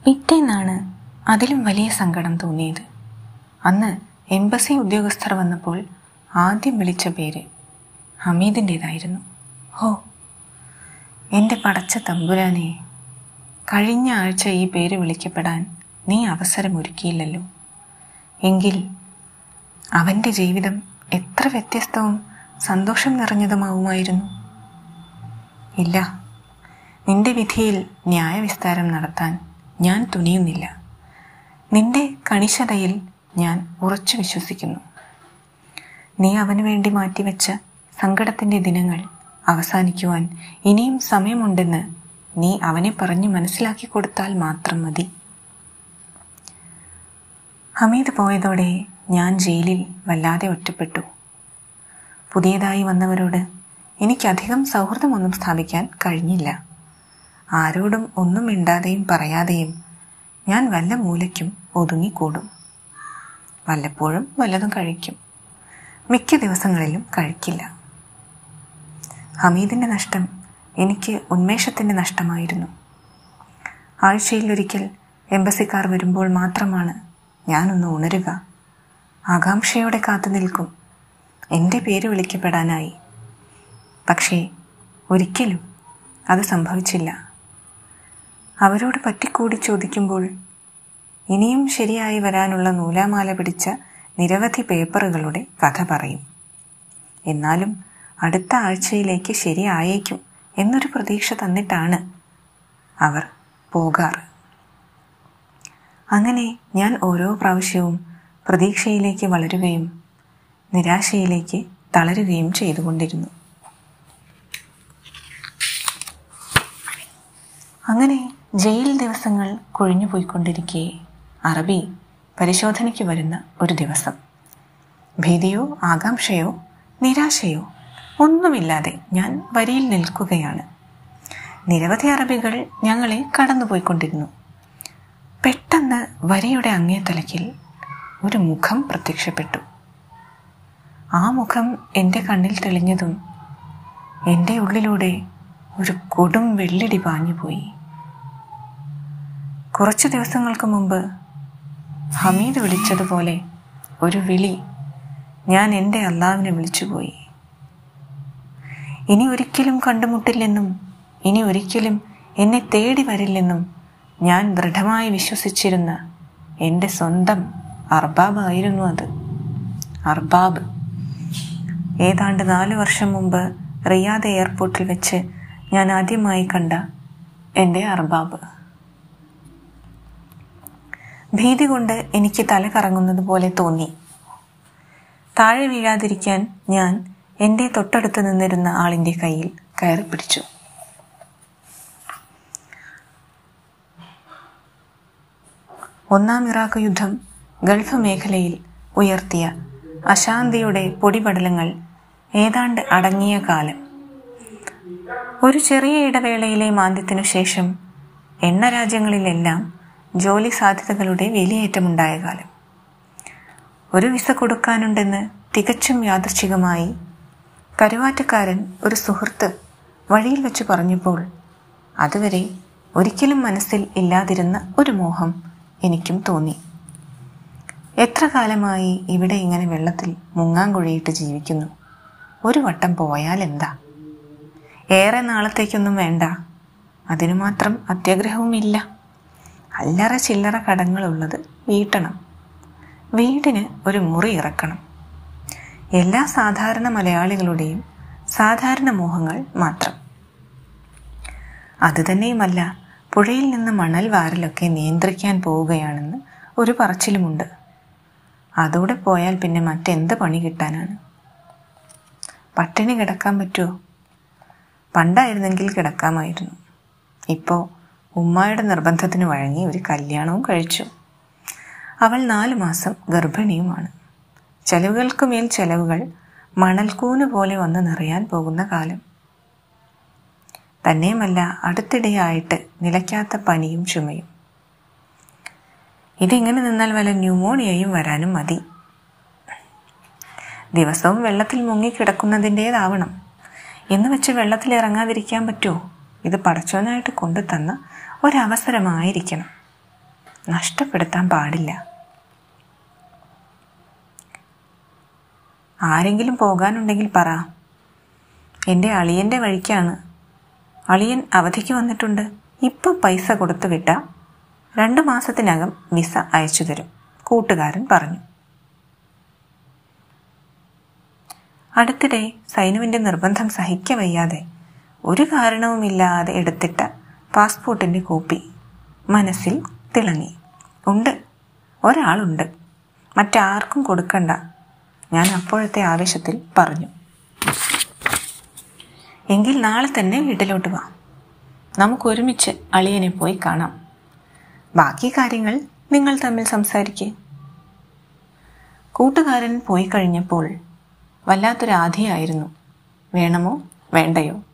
പിറ്റേന്നാണ് അതിലും വലിയ സങ്കടം തോന്നിയത് അന്ന് എംബസി ഉദ്യോഗസ്ഥർ വന്നപ്പോൾ ആദ്യം വിളിച്ച പേര് ഹമീദിൻ്റേതായിരുന്നു ഹോ എൻ്റെ പടച്ച തമ്പുരാനെ കഴിഞ്ഞ ആഴ്ച ഈ പേര് വിളിക്കപ്പെടാൻ നീ അവസരമൊരുക്കിയില്ലല്ലോ എങ്കിൽ അവൻ്റെ ജീവിതം എത്ര വ്യത്യസ്തവും സന്തോഷം നിറഞ്ഞതുമാവുമായിരുന്നു ഇല്ല നിന്റെ വിധിയിൽ ന്യായവിസ്താരം നടത്താൻ ഞാൻ തുനിയുന്നില്ല നിന്റെ കണിശതയിൽ ഞാൻ ഉറച്ചു വിശ്വസിക്കുന്നു നീ അവന് വേണ്ടി മാറ്റിവെച്ച സങ്കടത്തിൻ്റെ ദിനങ്ങൾ അവസാനിക്കുവാൻ ഇനിയും സമയമുണ്ടെന്ന് നീ അവനെ പറഞ്ഞു മനസ്സിലാക്കി കൊടുത്താൽ മാത്രം മതി ഹമീദ് പോയതോടെ ഞാൻ ജയിലിൽ വല്ലാതെ ഒറ്റപ്പെട്ടു പുതിയതായി വന്നവരോട് എനിക്കധികം സൗഹൃദമൊന്നും സ്ഥാപിക്കാൻ കഴിഞ്ഞില്ല ആരോടും ഒന്നും മിണ്ടാതെയും പറയാതെയും ഞാൻ വല്ല മൂലയ്ക്കും ഒതുങ്ങിക്കൂടും വല്ലപ്പോഴും വല്ലതും കഴിക്കും മിക്ക ദിവസങ്ങളിലും കഴിക്കില്ല ഹമീദിൻ്റെ നഷ്ടം എനിക്ക് ഉന്മേഷത്തിൻ്റെ നഷ്ടമായിരുന്നു ആഴ്ചയിലൊരിക്കൽ എംബസിക്കാർ വരുമ്പോൾ മാത്രമാണ് ഞാനൊന്ന് ഉണരുക ആകാംക്ഷയോടെ കാത്തു നിൽക്കും എൻ്റെ പേര് വിളിക്കപ്പെടാനായി പക്ഷേ ഒരിക്കലും അത് സംഭവിച്ചില്ല അവരോട് പറ്റിക്കൂടി ചോദിക്കുമ്പോൾ ഇനിയും ശരിയായി വരാനുള്ള നൂലാമാല പിടിച്ച നിരവധി പേപ്പറുകളുടെ കഥ പറയും എന്നാലും അടുത്ത ആഴ്ചയിലേക്ക് ശരിയായേക്കും എന്നൊരു പ്രതീക്ഷ തന്നിട്ടാണ് അവർ പോകാറ് അങ്ങനെ ഞാൻ ഓരോ പ്രാവശ്യവും പ്രതീക്ഷയിലേക്ക് വളരുകയും നിരാശയിലേക്ക് തളരുകയും ചെയ്തുകൊണ്ടിരുന്നു അങ്ങനെ ജയിൽ ദിവസങ്ങൾ കൊഴിഞ്ഞുപോയിക്കൊണ്ടിരിക്കെ അറബി പരിശോധനയ്ക്ക് വരുന്ന ഒരു ദിവസം ഭീതിയോ ആകാംക്ഷയോ നിരാശയോ ഒന്നുമില്ലാതെ ഞാൻ വരിയിൽ നിൽക്കുകയാണ് നിരവധി അറബികൾ ഞങ്ങളെ കടന്നുപോയിക്കൊണ്ടിരുന്നു പെട്ടെന്ന് വരിയുടെ അങ്ങേ തലയ്ക്കിൽ ഒരു മുഖം പ്രത്യക്ഷപ്പെട്ടു ആ മുഖം എൻ്റെ കണ്ണിൽ തെളിഞ്ഞതും എൻ്റെ ഉള്ളിലൂടെ ഒരു കൊടും വെള്ളിടി പാഞ്ഞുപോയി കുറച്ച് ദിവസങ്ങൾക്ക് മുമ്പ് ഹമീദ് വിളിച്ചതുപോലെ ഒരു വിളി ഞാൻ എൻ്റെ അള്ളാവിനെ വിളിച്ചുപോയി ഇനി ഒരിക്കലും കണ്ടുമുട്ടില്ലെന്നും ഇനി ഒരിക്കലും എന്നെ തേടി വരില്ലെന്നും ഞാൻ ദൃഢമായി വിശ്വസിച്ചിരുന്ന എൻ്റെ സ്വന്തം അർബാബായിരുന്നു അത് അർബാബ് ഏതാണ്ട് നാല് വർഷം മുമ്പ് റിയാദ് എയർപോർട്ടിൽ വെച്ച് ഞാൻ ആദ്യമായി കണ്ട എൻ്റെ അർബാബ് ഭീതി കൊണ്ട് എനിക്ക് തല കറങ്ങുന്നത് പോലെ തോന്നി താഴെ വീഴാതിരിക്കാൻ ഞാൻ എൻ്റെ തൊട്ടടുത്ത് നിന്നിരുന്ന ആളിൻ്റെ കയ്യിൽ കയറി പിടിച്ചു ഒന്നാം ഇറാഖ് യുദ്ധം ഗൾഫ് മേഖലയിൽ ഉയർത്തിയ അശാന്തിയുടെ പൊടിപടലങ്ങൾ ഏതാണ്ട് അടങ്ങിയ കാലം ഒരു ചെറിയ ഇടവേളയിലെ മാന്ദ്യത്തിനു ശേഷം എണ്ണ രാജ്യങ്ങളിലെല്ലാം ജോലി സാധ്യതകളുടെ വേലിയേറ്റമുണ്ടായ കാലം ഒരു വിസ കൊടുക്കാനുണ്ടെന്ന് തികച്ചും യാദൃച്ഛികമായി കരുവാറ്റക്കാരൻ ഒരു സുഹൃത്ത് വഴിയിൽ വെച്ച് പറഞ്ഞപ്പോൾ അതുവരെ ഒരിക്കലും മനസ്സിൽ ഇല്ലാതിരുന്ന ഒരു മോഹം എനിക്കും തോന്നി എത്ര കാലമായി ഇവിടെ ഇങ്ങനെ വെള്ളത്തിൽ മുങ്ങാങ്കുഴിയിട്ട് ജീവിക്കുന്നു ഒരു വട്ടം പോയാൽ എന്താ ഏറെ നാളത്തേക്കൊന്നും വേണ്ട അതിനു മാത്രം അത്യാഗ്രഹവുമില്ല അല്ലറ ചില്ലറ കടങ്ങളുള്ളത് വീട്ടണം വീടിന് ഒരു മുറി ഇറക്കണം എല്ലാ സാധാരണ മലയാളികളുടെയും സാധാരണ മോഹങ്ങൾ മാത്രം അതുതന്നെയുമല്ല പുഴയിൽ നിന്ന് മണൽ വാരലൊക്കെ നിയന്ത്രിക്കാൻ പോവുകയാണെന്ന് ഒരു പറച്ചിലുമുണ്ട് അതോടെ പോയാൽ പിന്നെ മറ്റെന്ത് പണി കിട്ടാനാണ് പട്ടിണി കിടക്കാൻ പറ്റുമോ പണ്ടായിരുന്നെങ്കിൽ കിടക്കാമായിരുന്നു ഇപ്പോൾ ഉമ്മായുടെ നിർബന്ധത്തിന് വഴങ്ങി ഒരു കല്യാണവും കഴിച്ചു അവൾ നാലു മാസം ഗർഭിണിയുമാണ് ചെലവുകൾക്ക് മേൽ ചെലവുകൾ മണൽക്കൂന് പോലെ വന്ന് നിറയാൻ പോകുന്ന കാലം തന്നെയുമല്ല അടുത്തിടെയായിട്ട് നിലയ്ക്കാത്ത പനിയും ചുമയും ഇതിങ്ങനെ നിന്നാൽ വല്ല ന്യൂമോണിയയും വരാനും മതി ദിവസവും വെള്ളത്തിൽ മുങ്ങിക്കിടക്കുന്നതിൻ്റേതാവണം എന്ന് വെച്ച് വെള്ളത്തിൽ ഇറങ്ങാതിരിക്കാൻ പറ്റുമോ ഇത് പടച്ചോനായിട്ട് കൊണ്ടു തന്ന ഒരവസരമായിരിക്കണം നഷ്ടപ്പെടുത്താൻ പാടില്ല ആരെങ്കിലും പോകാനുണ്ടെങ്കിൽ പറ എൻ്റെ അളിയൻ്റെ വഴിക്കാണ് അളിയൻ അവധിക്ക് വന്നിട്ടുണ്ട് ഇപ്പം പൈസ കൊടുത്തു വിട്ട രണ്ട് മാസത്തിനകം വിസ അയച്ചു തരും കൂട്ടുകാരൻ പറഞ്ഞു അടുത്തിടെ സൈനുവിൻ്റെ നിർബന്ധം സഹിക്ക വയ്യാതെ ഒരു കാരണവുമില്ലാതെ എടുത്തിട്ട പാസ്പോർട്ടിൻ്റെ കോപ്പി മനസ്സിൽ തിളങ്ങി ഉണ്ട് ഒരാളുണ്ട് മറ്റാർക്കും കൊടുക്കണ്ട ഞാൻ അപ്പോഴത്തെ ആവേശത്തിൽ പറഞ്ഞു എങ്കിൽ നാളെ തന്നെ വീട്ടിലോട്ട് വാ നമുക്കൊരുമിച്ച് അളിയനെ പോയി കാണാം ബാക്കി കാര്യങ്ങൾ നിങ്ങൾ തമ്മിൽ സംസാരിക്കേ കൂട്ടുകാരൻ പോയി കഴിഞ്ഞപ്പോൾ വല്ലാത്തൊരാധിയായിരുന്നു വേണമോ വേണ്ടയോ